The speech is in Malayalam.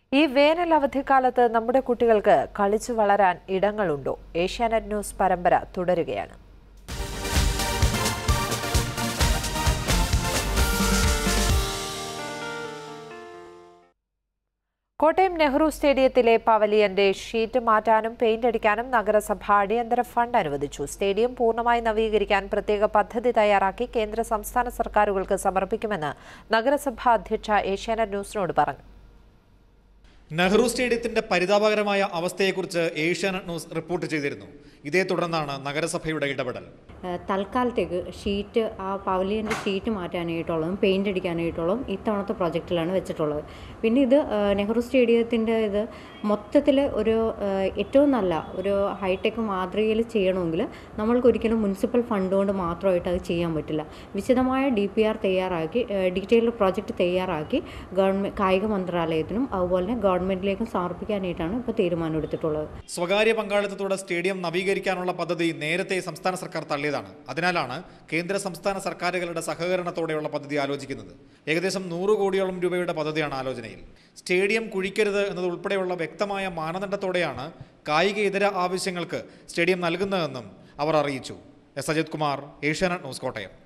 ഈ വേനൽ അവധിക്കാലത്ത് നമ്മുടെ കുട്ടികൾക്ക് കളിച്ചു വളരാൻ ഇടങ്ങളുണ്ടോ ഏഷ്യാനെറ്റ് ന്യൂസ് പരമ്പര തുടരുകയാണ് കോട്ടയം നെഹ്റു സ്റ്റേഡിയത്തിലെ പവലിയന്റെ ഷീറ്റ് മാറ്റാനും പെയിന്റ് അടിക്കാനും നഗരസഭ അടിയന്തര ഫണ്ട് അനുവദിച്ചു സ്റ്റേഡിയം പൂർണ്ണമായി നവീകരിക്കാൻ പ്രത്യേക പദ്ധതി തയ്യാറാക്കി കേന്ദ്ര സംസ്ഥാന സർക്കാരുകൾക്ക് സമർപ്പിക്കുമെന്ന് നഗരസഭാ അധ്യക്ഷ ഏഷ്യാനെറ്റ് ന്യൂസിനോട് പറഞ്ഞു നെഹ്റു സ്റ്റേഡിയത്തിന്റെ പരിതാപകരമായ അവസ്ഥയെക്കുറിച്ച് ഏഷ്യാനെറ്റ് ന്യൂസ് റിപ്പോർട്ട് ചെയ്തിരുന്നു ഇതേ തുടർന്നാണ് നഗരസഭയുടെ ഇടപെടൽ ഏഹ് തൽക്കാലത്തേക്ക് ഷീറ്റ് ആ പവലിയൻ്റെ ഷീറ്റ് മാറ്റാനായിട്ടുള്ളതും പെയിൻ്റ് അടിക്കാനായിട്ടുള്ളതും ഇത്തവണത്തെ പ്രൊജക്റ്റിലാണ് വെച്ചിട്ടുള്ളത് പിന്നെ ഇത് ഏഹ് നെഹ്റു സ്റ്റേഡിയത്തിൻ്റെ ഇത് മൊത്തത്തിൽ ഒരു ഏഹ് ഏറ്റവും നല്ല ഒരു ഹൈടെക് മാതൃകയിൽ ചെയ്യണമെങ്കിൽ നമ്മൾക്ക് ഒരിക്കലും മുനിസിപ്പൽ ഫണ്ട് കൊണ്ട് മാത്രമായിട്ട് അത് ചെയ്യാൻ പറ്റില്ല വിശദമായ ഡി പി ആർ തയ്യാറാക്കി ഡീറ്റെയിൽ പ്രോജക്റ്റ് തയ്യാറാക്കി ഗവൺമെൻറ് കായിക മന്ത്രാലയത്തിനും അതുപോലെ തന്നെ ഗവൺമെൻറ്റിലേക്കും സമർപ്പിക്കാനായിട്ടാണ് ഇപ്പോൾ തീരുമാനമെടുത്തിട്ടുള്ളത് സ്വകാര്യ പങ്കാളിത്തത്തോടെ സ്റ്റേഡിയം നവീകരിക്കാനുള്ള പദ്ധതി നേരത്തെ സംസ്ഥാന സർക്കാർ തള്ളിയതാണ് അതിനാലാണ് കേന്ദ്ര സംസ്ഥാന സർക്കാരുകളുടെ സഹകരണത്തോടെയുള്ള പദ്ധതി ആലോചിക്കുന്നത് ഏകദേശം നൂറ് കോടിയോളം രൂപയുടെ പദ്ധതിയാണ് ആലോചനയിൽ സ്റ്റേഡിയം കുഴിക്കരുത് എന്നതുൾപ്പെടെയുള്ള വ്യക്തമായ മാനദണ്ഡത്തോടെയാണ് കായിക ഇതര ആവശ്യങ്ങൾക്ക് സ്റ്റേഡിയം നൽകുന്നതെന്നും അവർ അറിയിച്ചു എസ് അജിത് കുമാർ ഏഷ്യാനെറ്റ് ന്യൂസ് കോട്ടയം